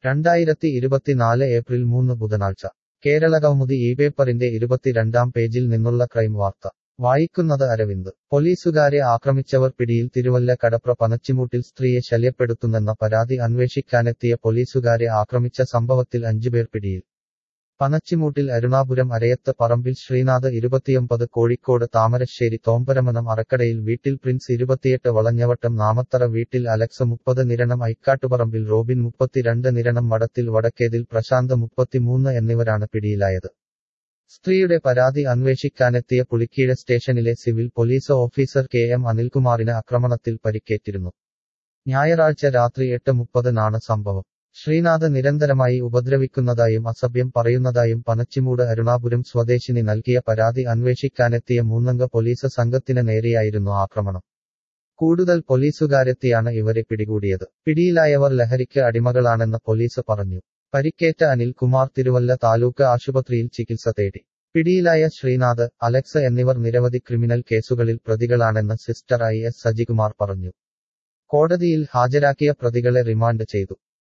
രണ്ടായിരത്തി ഇരുപത്തിനാല് ഏപ്രിൽ മൂന്ന് ബുധനാഴ്ച കേരളകൗമുദി ഈ പേപ്പറിന്റെ ഇരുപത്തിരണ്ടാം പേജിൽ നിന്നുള്ള ക്രൈം വാർത്ത വായിക്കുന്നത് അരവിന്ദ് പോലീസുകാരെ ആക്രമിച്ചവർ പിടിയിൽ തിരുവല്ല കടപ്ര പനച്ചിമൂട്ടിൽ സ്ത്രീയെ ശല്യപ്പെടുത്തുന്നെന്ന പരാതി അന്വേഷിക്കാനെത്തിയ പോലീസുകാരെ ആക്രമിച്ച സംഭവത്തിൽ അഞ്ചുപേർ പിടിയിൽ പനച്ചിമൂട്ടിൽ അരുണാപുരം അരയത്ത് പറമ്പിൽ ശ്രീനാഥ് ഇരുപത്തിയൊമ്പത് കോഴിക്കോട് താമരശ്ശേരി തോമ്പരമനം അറക്കടയിൽ വീട്ടിൽ പ്രിൻസ് ഇരുപത്തിയെട്ട് വളഞ്ഞവട്ടം നാമത്തറ വീട്ടിൽ അലക്സ് മുപ്പത് നിരണം ഐക്കാട്ടുപറമ്പിൽ റോബിൻ മുപ്പത്തിരണ്ട് നിരണം മടത്തിൽ വടക്കേതിൽ പ്രശാന്ത് മുപ്പത്തിമൂന്ന് എന്നിവരാണ് പിടിയിലായത് സ്ത്രീയുടെ പരാതി അന്വേഷിക്കാനെത്തിയ പുളിക്കീഴ സ്റ്റേഷനിലെ civil police officer K M അനിൽകുമാറിന് ആക്രമണത്തിൽ പരിക്കേറ്റിരുന്നു ഞായറാഴ്ച രാത്രി എട്ട് മുപ്പതിനാണ് സംഭവം ശ്രീനാഥ് നിരന്തരമായി ഉപദ്രവിക്കുന്നതായും അസഭ്യം പറയുന്നതായും പനച്ചിമൂട് അരുണാപുരം സ്വദേശിനി നൽകിയ പരാതി അന്വേഷിക്കാനെത്തിയ മൂന്നംഗ പോലീസ് സംഘത്തിന് നേരെയായിരുന്നു ആക്രമണം കൂടുതൽ പോലീസുകാരെത്തിയാണ് ഇവരെ പിടികൂടിയത് പിടിയിലായവർ ലഹരിക്ക് അടിമകളാണെന്ന് പോലീസ് പറഞ്ഞു പരിക്കേറ്റ അനിൽകുമാർ തിരുവല്ല താലൂക്ക് ആശുപത്രിയിൽ ചികിത്സ തേടി പിടിയിലായ ശ്രീനാഥ് അലക്സ് എന്നിവർ നിരവധി ക്രിമിനൽ കേസുകളിൽ പ്രതികളാണെന്ന് സിസ്റ്റർ ഐ എസ് സജികുമാർ പറഞ്ഞു കോടതിയിൽ ഹാജരാക്കിയ പ്രതികളെ റിമാൻഡ് ചെയ്തു